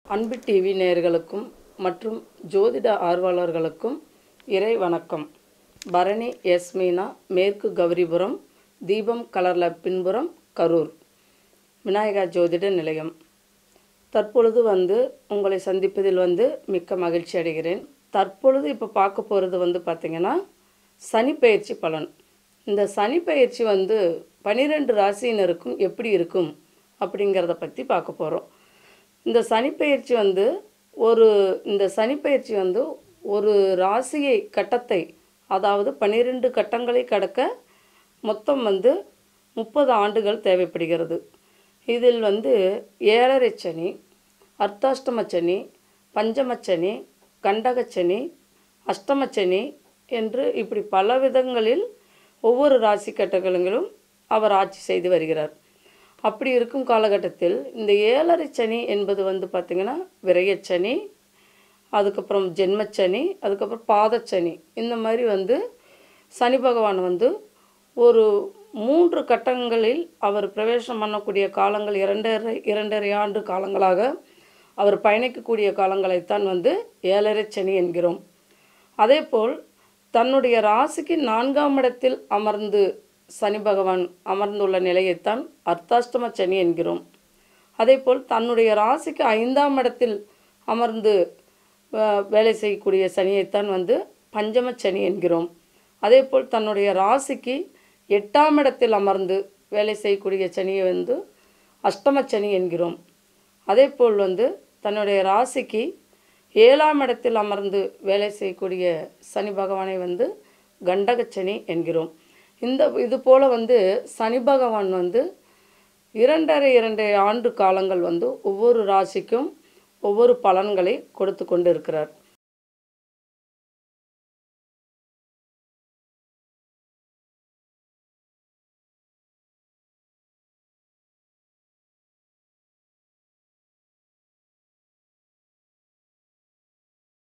அன்பு டிவி நேயர்களுக்கும் மற்றும் ஜோதிட ஆர்வலர்களுக்கும் இறை வணக்கம் பரணி எஸ் மீனா மேற்கு கௌரிபுரம் தீபம் கலர்ல பின்புறம் கரூர் விநாயகா ஜோதிட நிலையம் தற்பொழுது வந்து உங்களை சந்திப்பதில் வந்து மிக்க மகிழ்ச்சி அடைகிறேன் தற்பொழுது இப்போ பார்க்க போகிறது வந்து பார்த்திங்கன்னா சனி பயிற்சி பலன் இந்த சனி பயிற்சி வந்து பனிரெண்டு ராசியினருக்கும் எப்படி இருக்கும் அப்படிங்கிறத பற்றி பார்க்க போகிறோம் இந்த சனிப்பெயர்ச்சி வந்து ஒரு இந்த சனிப்பெயர்ச்சி வந்து ஒரு ராசியை கட்டத்தை அதாவது பன்னிரெண்டு கட்டங்களை கடக்க மொத்தம் வந்து முப்பது ஆண்டுகள் தேவைப்படுகிறது இதில் வந்து ஏழரை சனி அர்த்தாஷ்டம சனி பஞ்சமச்சனி கண்டகச்சனி அஷ்டமச்சனி என்று இப்படி பல விதங்களில் ஒவ்வொரு ராசி கட்டங்களும் அவர் ஆட்சி செய்து வருகிறார் அப்படி இருக்கும் காலகட்டத்தில் இந்த ஏழரை சனி என்பது வந்து பார்த்திங்கன்னா விரயச்சனி அதுக்கப்புறம் ஜென்மச்சனி அதுக்கப்புறம் பாதச்சனி இந்த மாதிரி வந்து சனி பகவான் வந்து ஒரு மூன்று கட்டங்களில் அவர் பிரவேசம் பண்ணக்கூடிய காலங்கள் இரண்டரை இரண்டரை ஆண்டு காலங்களாக அவர் பயணிக்கக்கூடிய காலங்களைத்தான் வந்து ஏழரை சனி என்கிறோம் அதேபோல் தன்னுடைய ராசிக்கு நான்காம் இடத்தில் அமர்ந்து சனி பகவான் அமர்ந்துள்ள நிலையைத்தான் அர்த்தாஷ்டம சனி என்கிறோம் அதேபோல் தன்னுடைய ராசிக்கு ஐந்தாம் இடத்தில் அமர்ந்து அஹ், வேலை செய்யக்கூடிய சனியைத்தான் வந்து பஞ்சம சனி என்கிறோம் அதேபோல் தன்னுடைய ராசிக்கு எட்டாம் இடத்தில் அமர்ந்து வேலை செய்யக்கூடிய சனியை வந்து அஷ்டம சனி என்கிறோம் அதேபோல் வந்து தன்னுடைய ராசிக்கு ஏழாம் இடத்தில் அமர்ந்து வேலை செய்யக்கூடிய சனி பகவானை வந்து கண்டகச்சனி என்கிறோம் இந்த இது போல் வந்து சனி பகவான் வந்து இரண்டரை இரண்டரை ஆண்டு காலங்கள் வந்து ஒவ்வொரு ராசிக்கும் ஒவ்வொரு பலன்களை கொடுத்து கொண்டு இருக்கிறார்